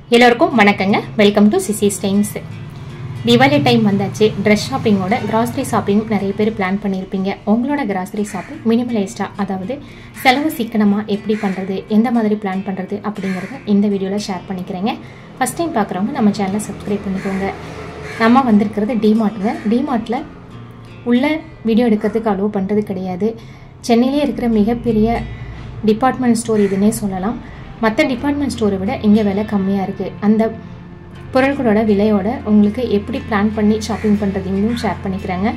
எல்லோருக்கும் வணக்கங்க welcome to CC stains Deepavali time வந்தாச்சு ட்ரெஸ் ஷாப்பிங்கோட கிராசரி ஷாப்பிங் நிறைய பேர் பிளான் பண்ணியிருப்பீங்க உங்களோட கிராசரி ஷாப்பிங் மினிமலைஸ்டாக அதாவது செலவு சிக்கனமாக எப்படி பண்ணுறது எந்த மாதிரி பிளான் பண்ணுறது அப்படிங்கிறத இந்த வீடியோவில் ஷேர் பண்ணிக்கிறேங்க ஃபஸ்ட் டைம் பார்க்குறவங்க நம்ம சேனலை சப்ஸ்கிரைப் பண்ணிக்கோங்க நம்ம வந்திருக்கிறது டிமார்ட்டுங்க டிமார்ட்டில் உள்ள வீடியோ எடுக்கிறதுக்கு அலோவ் பண்ணுறது கிடையாது சென்னையிலே இருக்கிற மிகப்பெரிய டிபார்ட்மெண்ட் ஸ்டோர் இதுன்னே சொல்லலாம் மற்ற டிபார்ட்மெண்ட் ஸ்டோரை விட இங்கே விலை கம்மியாக இருக்குது அந்த பொருட்களோட விலையோட உங்களுக்கு எப்படி பிளான் பண்ணி ஷாப்பிங் பண்ணுறதையும் ஷேர் பண்ணிக்கிறேங்க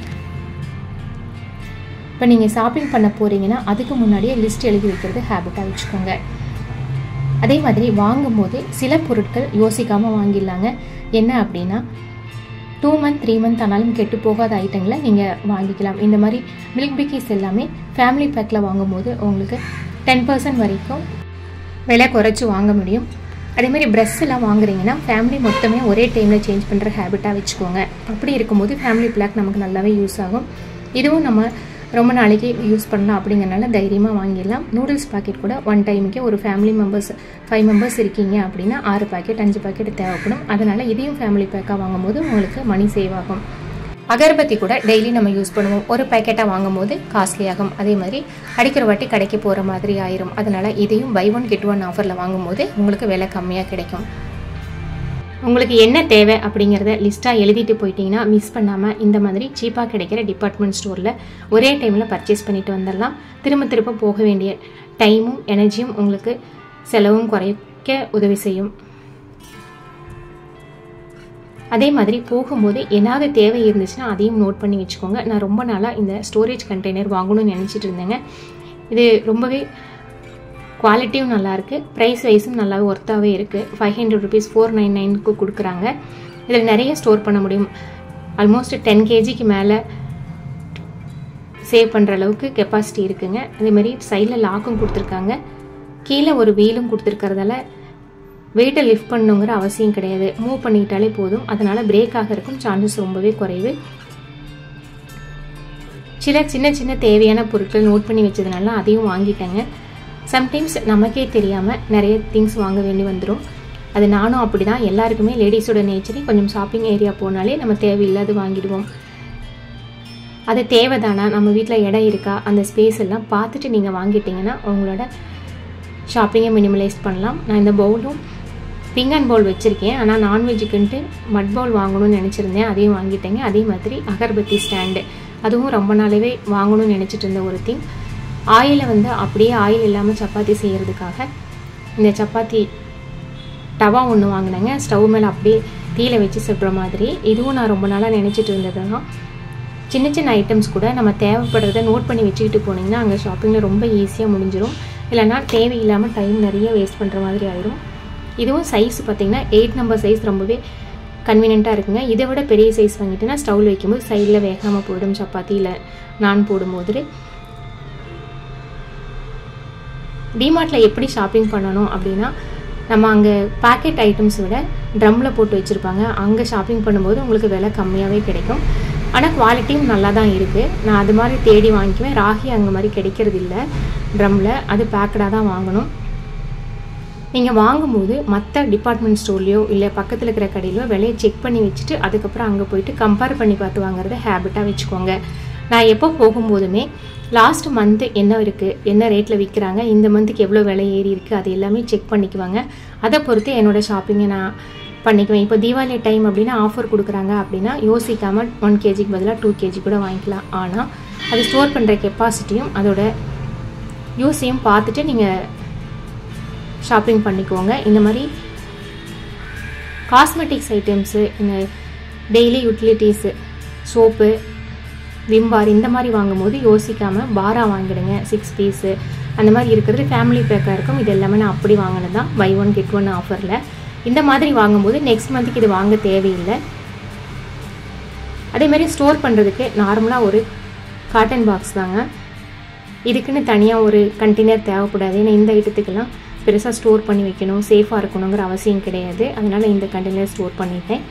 இப்போ நீங்கள் ஷாப்பிங் பண்ண போகிறீங்கன்னா அதுக்கு முன்னாடியே லிஸ்ட் எழுதி வைக்கிறது ஹேபிட்டாக வச்சுக்கோங்க அதே மாதிரி வாங்கும்போது சில பொருட்கள் யோசிக்காமல் வாங்கிடலாங்க என்ன அப்படின்னா டூ மந்த் த்ரீ மந்த் ஆனாலும் கெட்டு போகாத ஐட்டங்களை நீங்கள் வாங்கிக்கலாம் இந்த மாதிரி மில்க் பிக்கிஸ் எல்லாமே ஃபேமிலி பேக்கில் வாங்கும்போது உங்களுக்கு டென் பர்சன்ட் வரைக்கும் விலை குறைச்சி வாங்க முடியும் அதேமாதிரி ப்ரெஸ் எல்லாம் வாங்குறீங்கன்னா ஃபேமிலி மொத்தமே ஒரே டைமில் சேஞ்ச் பண்ணுற ஹேபிட்டாக வச்சுக்கோங்க அப்படி இருக்கும்போது ஃபேமிலி பிளாக் நமக்கு நல்லாவே யூஸ் ஆகும் இதுவும் நம்ம ரொம்ப நாளைக்கு யூஸ் பண்ணலாம் அப்படிங்கிறனால தைரியமாக வாங்கிடலாம் நூடுல்ஸ் பாக்கெட் கூட ஒன் டைமுக்கே ஒரு ஃபேமிலி மெம்பர்ஸ் ஃபைவ் மெம்பர்ஸ் இருக்கீங்க அப்படின்னா ஆறு பாக்கெட் அஞ்சு பாக்கெட் தேவைப்படும் அதனால் இதையும் ஃபேமிலி பேக்காக வாங்கும்போது உங்களுக்கு மணி சேவ் ஆகும் அகர்பத்தி கூட டெய்லி நம்ம யூஸ் பண்ணுவோம் ஒரு பேக்கெட்டாக வாங்கும்போது காஸ்ட்லி ஆகும் அதே மாதிரி அடிக்கிற வாட்டி கடைக்கு போகிற மாதிரி ஆயிரும் அதனால் இதையும் பை ஒன் கெட் ஒன் ஆஃபரில் வாங்கும்போது உங்களுக்கு விலை கம்மியாக கிடைக்கும் உங்களுக்கு என்ன தேவை அப்படிங்கிறத லிஸ்ட்டாக எழுதிட்டு போயிட்டீங்கன்னா மிஸ் பண்ணாமல் இந்த மாதிரி சீப்பாக கிடைக்கிற டிபார்ட்மெண்ட் ஸ்டோரில் ஒரே டைமில் பர்ச்சேஸ் பண்ணிட்டு வந்துடலாம் திரும்ப திரும்ப போக வேண்டிய டைமும் எனர்ஜியும் உங்களுக்கு செலவும் குறைக்க உதவி செய்யும் அதே மாதிரி போகும்போது ஏதாவது தேவை இருந்துச்சுன்னா அதையும் நோட் பண்ணி வச்சுக்கோங்க நான் ரொம்ப நாளாக இந்த ஸ்டோரேஜ் கண்டெய்னர் வாங்கணும்னு நினச்சிட்டு இருந்தேங்க இது ரொம்பவே குவாலிட்டியும் நல்லாயிருக்கு ப்ரைஸ் வைஸும் நல்லாவே ஒர்த்தாகவே இருக்குது five hundred rupees four nine நைனுக்கு கொடுக்குறாங்க இதில் நிறைய ஸ்டோர் பண்ண முடியும் ஆல்மோஸ்ட் டென் கேஜிக்கு மேலே சேவ் பண்ணுற அளவுக்கு கெப்பாசிட்டி இருக்குங்க அதேமாதிரி சைடில் லாக்கும் கொடுத்துருக்காங்க கீழே ஒரு வீலும் கொடுத்துருக்கறதால வெயிட்டை லிஃப்ட் பண்ணுங்கிற அவசியம் கிடையாது மூவ் பண்ணிக்கிட்டாலே போதும் அதனால் பிரேக் ஆகிறதுக்கும் சான்சஸ் ரொம்பவே குறைவு சில சின்ன சின்ன தேவையான பொருட்கள் நோட் பண்ணி வச்சதுனால அதையும் வாங்கிட்டேங்க சம்டைம்ஸ் நமக்கே தெரியாமல் நிறைய திங்ஸ் வாங்க வேண்டி வந்துடும் அது நானும் அப்படி தான் எல்லாருக்குமே லேடிஸோட நேச்சரே கொஞ்சம் ஷாப்பிங் ஏரியா போனாலே நம்ம தேவையில்லாது வாங்கிடுவோம் அது தேவைதானா நம்ம வீட்டில் இடம் இருக்கா அந்த ஸ்பேஸ் எல்லாம் பார்த்துட்டு நீங்கள் வாங்கிட்டீங்கன்னா உங்களோட ஷாப்பிங்கை மினிமலைஸ் பண்ணலாம் நான் இந்த பவுலும் பிங்க் அண்ட் பவுல் வச்சுருக்கேன் ஆனால் நான்வெஜ்ஜுக்குன்ட்டு மட் பவுல் வாங்கணும்னு நினச்சிருந்தேன் அதையும் வாங்கிட்டேங்க அதே மாதிரி அகர்பத்தி ஸ்டாண்டு அதுவும் ரொம்ப நாளாவே வாங்கணும்னு நினச்சிட்டு இருந்த ஒரு திங் ஆயிலை வந்து அப்படியே ஆயில் இல்லாமல் சப்பாத்தி செய்கிறதுக்காக இந்த சப்பாத்தி டவா ஒன்று வாங்கினேங்க ஸ்டவ் மேலே அப்படியே தீயில வச்சு சுடுற மாதிரி இதுவும் நான் ரொம்ப நாளாக நினச்சிட்டு இருந்தது தான் சின்ன சின்ன ஐட்டம்ஸ் கூட நம்ம தேவைப்படுறத நோட் பண்ணி வச்சுக்கிட்டு போனீங்கன்னா அங்கே ஷாப்பிங்கில் ரொம்ப ஈஸியாக முடிஞ்சிடும் இல்லைனா தேவையில்லாமல் டைம் நிறைய வேஸ்ட் பண்ணுற மாதிரி ஆயிடும் இதுவும் சைஸ் பார்த்திங்கன்னா எயிட் நம்பர் சைஸ் ரொம்பவே கன்வீனியண்ட்டாக இருக்குங்க இதை விட பெரிய சைஸ் வாங்கிட்டுனா ஸ்டவ்வில் வைக்கும்போது சைடில் வேகாமல் போயிடும் சப்பாத்தியில் நான் போடும்போது டிமார்ட்டில் எப்படி ஷாப்பிங் பண்ணணும் அப்படின்னா நம்ம அங்கே பேக்கெட் ஐட்டம்ஸ் விட ட்ரம்மில் போட்டு வச்சுருப்பாங்க அங்கே ஷாப்பிங் பண்ணும்போது உங்களுக்கு விலை கம்மியாகவே கிடைக்கும் ஆனால் குவாலிட்டியும் நல்லா தான் இருக்குது நான் அது மாதிரி தேடி வாங்கிக்குவேன் ராகி அங்கே மாதிரி கிடைக்கிறது இல்லை ட்ரம்மில் அது பேக்கடாக தான் வாங்கணும் நீங்கள் வாங்கும்போது மற்ற டிபார்ட்மெண்ட் ஸ்டோர்லேயோ இல்லை பக்கத்தில் இருக்கிற கடையிலையோ விலையை செக் பண்ணி வச்சுட்டு அதுக்கப்புறம் அங்கே போயிட்டு கம்பேர் பண்ணி பார்த்து வாங்குறத ஹேபிட்டாக வச்சுக்கோங்க நான் எப்போ போகும்போதுமே லாஸ்ட் மந்த்து என்ன இருக்குது என்ன ரேட்டில் விற்கிறாங்க இந்த மந்த்துக்கு எவ்வளோ விலை ஏறி இருக்குது அது எல்லாமே செக் பண்ணிக்குவாங்க அதை பொறுத்து என்னோடய ஷாப்பிங்கை நான் பண்ணிக்குவேன் இப்போ தீபாவளி டைம் அப்படின்னா ஆஃபர் கொடுக்குறாங்க அப்படின்னா யோசிக்காமல் ஒன் கேஜிக்கு பதிலாக டூ கேஜி கூட வாங்கிக்கலாம் ஆனால் அது ஸ்டோர் பண்ணுற கெப்பாசிட்டியும் அதோட யூஸையும் பார்த்துட்டு நீங்கள் ஷாப்பிங் பண்ணிக்கோங்க இந்த மாதிரி காஸ்மெட்டிக்ஸ் ஐட்டம்ஸு இந்த டெய்லி யூட்டிலிட்டிஸு சோப்பு விம்பார் இந்த மாதிரி வாங்கும்போது யோசிக்காமல் பாரா வாங்கிடுங்க சிக்ஸ் பீஸு அந்த மாதிரி இருக்கிறது ஃபேமிலி பேக்காக இருக்கும் இது எல்லாமே நான் அப்படி வாங்கினது தான் பை ஒன் கெட் ஒன் ஆஃபரில் இந்த மாதிரி வாங்கும்போது நெக்ஸ்ட் மந்த்துக்கு இது வாங்க தேவையில்லை அதேமாதிரி ஸ்டோர் பண்ணுறதுக்கு நார்மலாக ஒரு காட்டன் பாக்ஸ் தாங்க இதுக்குன்னு தனியாக ஒரு கண்டெய்னர் தேவைப்படாது ஏன்னா இந்த ஐட்டத்துக்கெல்லாம் பெருசாக ஸ்டோர் பண்ணி வைக்கணும் சேஃபாக இருக்கணுங்கிற அவசியம் கிடையாது அதனால் இந்த கண்டெய்னர் ஸ்டோர் பண்ணிட்டேன்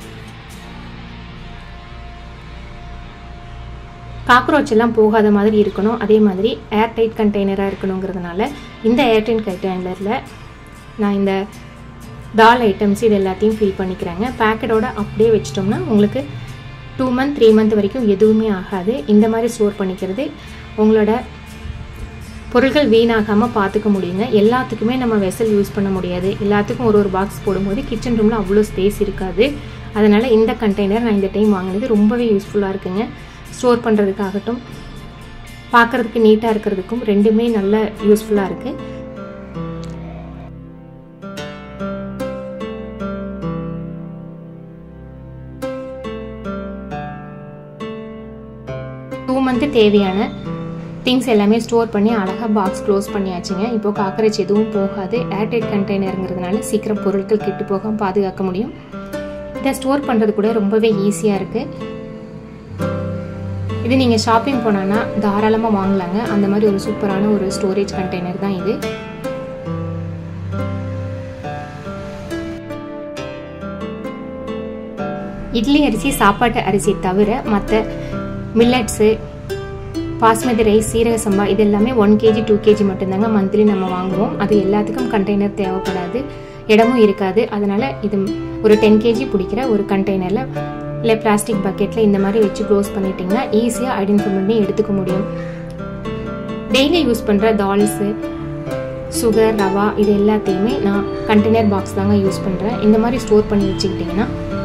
காக்ரோச் எல்லாம் போகாத மாதிரி இருக்கணும் அதே மாதிரி ஏர்டைட் கண்டெய்னராக இருக்கணுங்கிறதுனால இந்த ஏர்டைட் கண்டெய்னரில் நான் இந்த தால் ஐட்டம்ஸ் இது எல்லாத்தையும் ஃபில் பண்ணிக்கிறாங்க பேக்கெட்டோட அப்படியே வச்சிட்டோம்னா உங்களுக்கு டூ மந்த் த்ரீ மந்த் வரைக்கும் எதுவுமே ஆகாது இந்த மாதிரி ஸ்டோர் பண்ணிக்கிறது உங்களோட பொருட்கள் வீணாகாமல் பார்த்துக்க முடியுங்க எல்லாத்துக்குமே நம்ம வெசல் யூஸ் பண்ண முடியாது எல்லாத்துக்கும் ஒரு ஒரு பாக்ஸ் போடும்போது கிச்சன் ரூமில் அவ்வளோ ஸ்பேஸ் இருக்காது அதனால் இந்த கண்டெய்னர் நான் இந்த டைம் வாங்கினது ரொம்பவே யூஸ்ஃபுல்லாக இருக்குங்க ஸ்டோர் பண்ணுறதுக்காகட்டும் பார்க்குறதுக்கு நீட்டாக இருக்கிறதுக்கும் ரெண்டுமே நல்ல யூஸ்ஃபுல்லாக இருக்குது டூ மந்த்து தேவையான திங்ஸ் எல்லாமே ஸ்டோர் பண்ணி அழகாக பாக்ஸ் க்ளோஸ் பண்ணியாச்சுங்க இப்போ காக்கரேஜ் எதுவும் போகாது ஏர்டைட் கண்டெய்னருங்கிறதுனால சீக்கிரம் பொருட்கள் கெட்டு போகாமல் பாதுகாக்க முடியும் இதை ஸ்டோர் பண்ணுறது கூட ரொம்பவே ஈஸியாக இருக்குது இது நீங்கள் ஷாப்பிங் போனான்னா தாராளமாக வாங்கலாங்க அந்த மாதிரி ஒரு சூப்பரான ஒரு ஸ்டோரேஜ் கண்டெய்னர் தான் இது இட்லி அரிசி சாப்பாட்டு அரிசி தவிர மற்ற மில்லட்ஸு பாஸ்மதி ரைஸ் சீரக சம்பா இது எல்லாமே ஒன் கேஜி டூ கேஜி மட்டும்தாங்க மந்த்லி நம்ம வாங்குவோம் அது எல்லாத்துக்கும் கண்டெய்னர் தேவைப்படாது இடமும் இருக்காது அதனால் இது ஒரு டென் கேஜி பிடிக்கிற ஒரு கண்டெய்னரில் இல்லை பிளாஸ்டிக் பக்கெட்டில் இந்த மாதிரி வச்சு க்ளோஸ் பண்ணிட்டிங்கன்னா ஈஸியாக ஐடென்டிஃபை பண்ணி எடுத்துக்க முடியும் டெய்லி யூஸ் பண்ணுற தால்ஸு சுகர் ரவா இது எல்லாத்தையுமே நான் கண்டெய்னர் பாக்ஸ் தாங்க யூஸ் பண்ணுறேன் இந்த மாதிரி ஸ்டோர் பண்ணி வச்சுக்கிட்டிங்கன்னா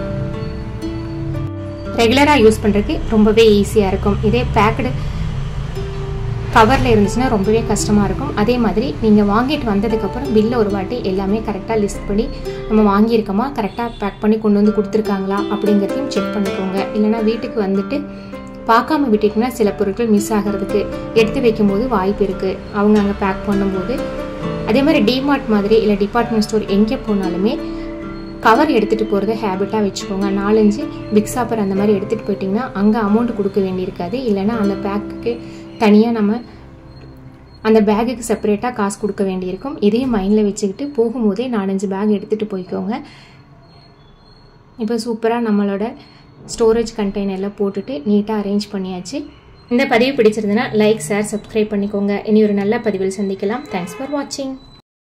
ரெகுலராக யூஸ் பண்ணுறதுக்கு ரொம்பவே ஈஸியாக இருக்கும் இதே பேக்கடு கவரில் இருந்துச்சுன்னா ரொம்பவே கஷ்டமாக இருக்கும் அதே மாதிரி நீங்கள் வாங்கிட்டு வந்ததுக்கப்புறம் பில்லை ஒரு வாட்டி எல்லாமே கரெக்டாக லிஸ்ட் பண்ணி நம்ம வாங்கியிருக்கோமா கரெக்டாக பேக் பண்ணி கொண்டு வந்து கொடுத்துருக்காங்களா அப்படிங்கிறதையும் செக் பண்ணிக்கோங்க இல்லைனா வீட்டுக்கு வந்துட்டு பார்க்காம விட்டிங்கன்னா சில பொருட்கள் மிஸ் ஆகிறதுக்கு எடுத்து வைக்கும்போது வாய்ப்பு இருக்குது அவங்க அங்கே பேக் பண்ணும்போது அதே மாதிரி டிமார்ட் மாதிரி இல்லை டிபார்ட்மெண்ட் ஸ்டோர் எங்கே போனாலுமே கவர் எடுத்துகிட்டு போகிறத ஹேபிட்டாக வச்சுக்கோங்க நாலஞ்சு பிக் சாப்பர் அந்த மாதிரி எடுத்துகிட்டு போயிட்டிங்கன்னா அங்கே அமௌண்ட் கொடுக்க வேண்டியிருக்காது இல்லைனா அந்த பேக்குக்கு தனியாக நம்ம அந்த பேக்குக்கு செப்பரேட்டாக காசு கொடுக்க வேண்டியிருக்கும் இதையும் மைண்டில் வச்சுக்கிட்டு போகும்போதே நாலஞ்சு பேக் எடுத்துகிட்டு போய்க்கோங்க இப்போ சூப்பராக நம்மளோட ஸ்டோரேஜ் கண்டெய்னரில் போட்டுட்டு நீட்டாக அரேஞ்ச் பண்ணியாச்சு இந்த பதிவு பிடிச்சிருந்தனா லைக் ஷேர் சப்ஸ்கிரைப் பண்ணிக்கோங்க இனி ஒரு நல்ல பதிவில் சந்திக்கலாம் தேங்க்ஸ் ஃபார் வாட்சிங்